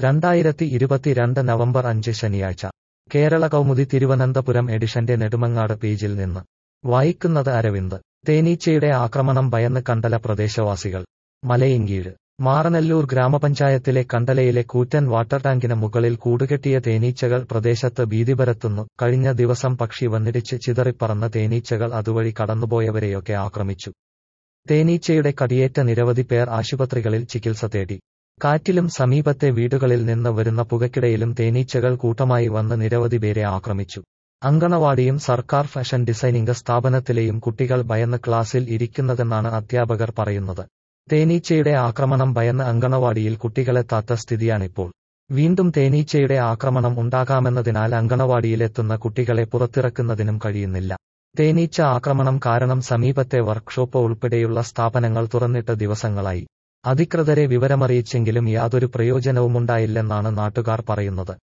രണ്ടായിരത്തി ഇരുപത്തിരണ്ട് നവംബർ അഞ്ച് ശനിയാഴ്ച കേരള കൗമുദി തിരുവനന്തപുരം എഡിഷന്റെ നെടുമങ്ങാട് പേജിൽ നിന്ന് വായിക്കുന്നത് അരവിന്ദ് തേനീച്ചയുടെ ആക്രമണം ഭയന്ന് കണ്ടല പ്രദേശവാസികൾ മലയിൻകീഴ് മാറനല്ലൂർ ഗ്രാമപഞ്ചായത്തിലെ കണ്ടലയിലെ കൂറ്റൻ വാട്ടർ ടാങ്കിന് മുകളിൽ കൂടുകെട്ടിയ തേനീച്ചകൾ പ്രദേശത്ത് ഭീതി പരത്തുന്നു കഴിഞ്ഞ ദിവസം പക്ഷി വന്നിടിച്ച് ചിതറിപ്പറന്ന തേനീച്ചകൾ അതുവഴി കടന്നുപോയവരെയൊക്കെ ആക്രമിച്ചു തേനീച്ചയുടെ കടിയേറ്റ നിരവധി പേർ ആശുപത്രികളിൽ ചികിത്സ തേടി കാറ്റിലും സമീപത്തെ വീടുകളിൽ നിന്ന് വരുന്ന പുകയ്ക്കിടയിലും തേനീച്ചകൾ കൂട്ടമായി വന്ന് നിരവധി പേരെ ആക്രമിച്ചു അങ്കണവാടിയും സർക്കാർ ഫാഷൻ ഡിസൈനിംഗ് സ്ഥാപനത്തിലെയും കുട്ടികൾ ഭയന്ന് ക്ലാസ്സിൽ ഇരിക്കുന്നതെന്നാണ് അധ്യാപകർ പറയുന്നത് തേനീച്ചയുടെ ആക്രമണം ഭയന്ന് അങ്കണവാടിയിൽ കുട്ടികളെത്താത്ത സ്ഥിതിയാണിപ്പോൾ വീണ്ടും തേനീച്ചയുടെ ആക്രമണം ഉണ്ടാകാമെന്നതിനാൽ അങ്കണവാടിയിലെത്തുന്ന കുട്ടികളെ പുറത്തിറക്കുന്നതിനും കഴിയുന്നില്ല തേനീച്ച ആക്രമണം കാരണം സമീപത്തെ വർക്ക്ഷോപ്പ് ഉൾപ്പെടെയുള്ള സ്ഥാപനങ്ങൾ തുറന്നിട്ട് ദിവസങ്ങളായി അധികൃതരെ വിവരമറിയിച്ചെങ്കിലും യാതൊരു പ്രയോജനവുമുണ്ടായില്ലെന്നാണ് നാട്ടുകാർ പറയുന്നത്